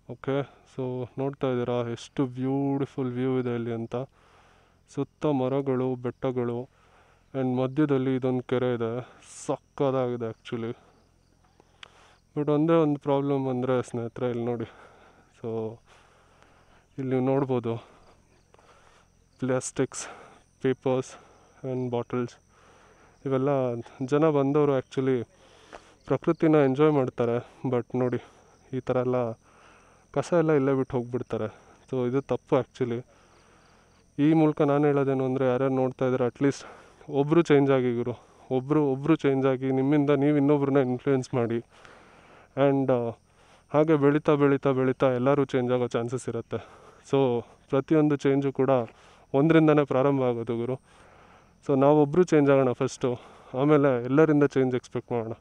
okay so ನೋಡ್ತಾ ಇದ್ದೀರಾ ಎಷ್ಟು ಬ್ಯೂಟಿಫುಲ್ ವ್ಯೂ ಇದೆ ಇಲ್ಲಿ ಅಂತ ಸುತ್ತ ಮರಗಳು ಬೆಟ್ಟಗಳು ಆ್ಯಂಡ್ ಮಧ್ಯದಲ್ಲಿ ಇದೊಂದು ಕೆರೆ ಇದೆ ಸಕ್ಕದಾಗಿದೆ ಆ್ಯಕ್ಚುಲಿ ಬಟ್ ಒಂದೇ ಒಂದು ಪ್ರಾಬ್ಲಮ್ ಅಂದರೆ ಸ್ನೇಹಿತರೆ ಇಲ್ಲಿ ನೋಡಿ ಸೊ ಇಲ್ಲಿ ನೀವು ನೋಡ್ಬೋದು ಪ್ಲಾಸ್ಟಿಕ್ಸ್ ಪೇಪರ್ಸ್ ಆ್ಯಂಡ್ ಬಾಟಲ್ಸ್ ಇವೆಲ್ಲ ಜನ ಬಂದವರು ಆ್ಯಕ್ಚುಲಿ ಪ್ರಕೃತಿನ ಎಂಜಾಯ್ ಮಾಡ್ತಾರೆ ಬಟ್ ನೋಡಿ ಈ ಥರ ಎಲ್ಲ ಕಸ ಎಲ್ಲ ಇಲ್ಲೇ ಬಿಟ್ಟು ಹೋಗ್ಬಿಡ್ತಾರೆ ಸೊ ಇದು ತಪ್ಪು ಆ್ಯಕ್ಚುಲಿ ಈ ಮೂಲಕ ನಾನು ಹೇಳೋದೇನು ಅಂದರೆ ಯಾರ್ಯಾರು ನೋಡ್ತಾ ಇದ್ದಾರೆ ಅಟ್ಲೀಸ್ಟ್ ಒಬ್ಬರು ಚೇಂಜ್ ಆಗಿ ಗುರು ಒಬ್ಬರು ಒಬ್ಬರು ಚೇಂಜ್ ಆಗಿ ನಿಮ್ಮಿಂದ ನೀವು ಇನ್ನೊಬ್ರನ್ನ ಇನ್ಫ್ಲೂಯೆನ್ಸ್ ಮಾಡಿ ಆ್ಯಂಡ್ ಹಾಗೆ ಬೆಳೀತಾ ಬೆಳೀತಾ ಬೆಳೀತಾ ಎಲ್ಲರೂ ಚೇಂಜ್ ಆಗೋ ಚಾನ್ಸಸ್ ಇರುತ್ತೆ ಸೊ ಪ್ರತಿಯೊಂದು ಚೇಂಜು ಕೂಡ ಒಂದರಿಂದನೇ ಪ್ರಾರಂಭ ಆಗೋದು ಗುರು ಸೊ ನಾವೊಬ್ಬರು ಚೇಂಜ್ ಆಗೋಣ ಫಸ್ಟು ಆಮೇಲೆ ಎಲ್ಲರಿಂದ ಚೇಂಜ್ ಎಕ್ಸ್ಪೆಕ್ಟ್ ಮಾಡೋಣ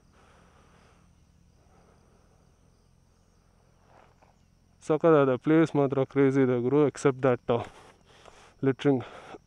ಸಖತ್ತಾದ ಪ್ಲೇಸ್ ಮಾತ್ರ ಕ್ರೇಜಿ ಇದೆ ಗುರು ಎಕ್ಸೆಪ್ಟ್ ದ್ಯಾಟ್ ಲಿಟ್ರಿಂಗ್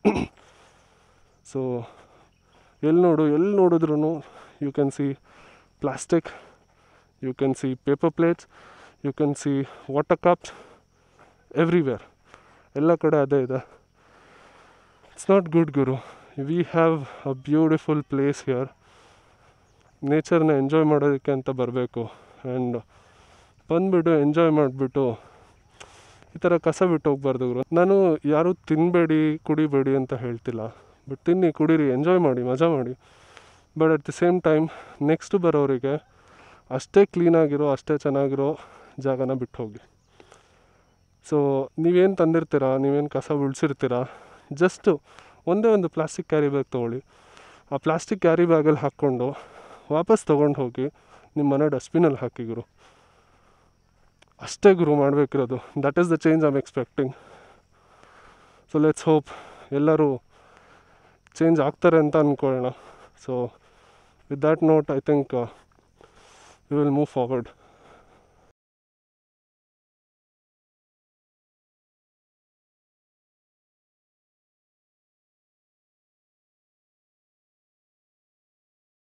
ಸೊ ಎಲ್ಲಿ ನೋಡು ಎಲ್ಲಿ ನೋಡಿದ್ರು you can see plastic you can see paper plates you can see water cups everywhere ಎಲ್ಲ ಕಡೆ ಅದೇ ಇದೆ ಇಟ್ಸ್ ನಾಟ್ ಗುಡ್ ಗುರು we have a beautiful place here ನೇಚರ್ನ ಎಂಜಾಯ್ ಮಾಡೋದಕ್ಕೆ ಅಂತ ಬರಬೇಕು ಆ್ಯಂಡ್ ಬಂದುಬಿಟ್ಟು ಎಂಜಾಯ್ ಮಾಡಿಬಿಟ್ಟು ಈ ಥರ ಕಸ ಬಿಟ್ಟು ಹೋಗ್ಬಾರ್ದು ಗುರು ನಾನು ಯಾರೂ ತಿನ್ನಬೇಡಿ ಕುಡಿಬೇಡಿ ಅಂತ ಹೇಳ್ತಿಲ್ಲ ಬಟ್ ತಿನ್ನಿ ಕುಡೀರಿ ಎಂಜಾಯ್ ಮಾಡಿ ಮಜಾ ಮಾಡಿ but at the same time next ಬರೋರಿಗೆ ಅಷ್ಟೇ ಕ್ಲೀನಾಗಿರೋ ಅಷ್ಟೇ ಚೆನ್ನಾಗಿರೋ ಜಾಗನ ಬಿಟ್ಟು ಹೋಗಿ ಸೊ ನೀವೇನು ತಂದಿರ್ತೀರಾ ನೀವೇನು ಕಸ ಉಳಿಸಿರ್ತೀರಾ ಜಸ್ಟು ಒಂದೇ ಒಂದು ಪ್ಲಾಸ್ಟಿಕ್ ಕ್ಯಾರಿ ಬ್ಯಾಗ್ ತೊಗೊಳ್ಳಿ ಆ ಪ್ಲಾಸ್ಟಿಕ್ ಕ್ಯಾರಿ ಬ್ಯಾಗಲ್ಲಿ ಹಾಕ್ಕೊಂಡು ವಾಪಸ್ ತೊಗೊಂಡು ಹೋಗಿ ನಿಮ್ಮ ಮನೆ ಡಸ್ಟ್ಬಿನಲ್ಲಿ ಹಾಕಿ ಗುರು ಅಷ್ಟೇ ಗುರು ಮಾಡಬೇಕಿರೋದು that is the change I'm expecting so let's hope ಎಲ್ಲರೂ ಚೇಂಜ್ ಆಗ್ತಾರೆ ಅಂತ ಅಂದ್ಕೊಳ್ಳೋಣ so with that note I think we will move forward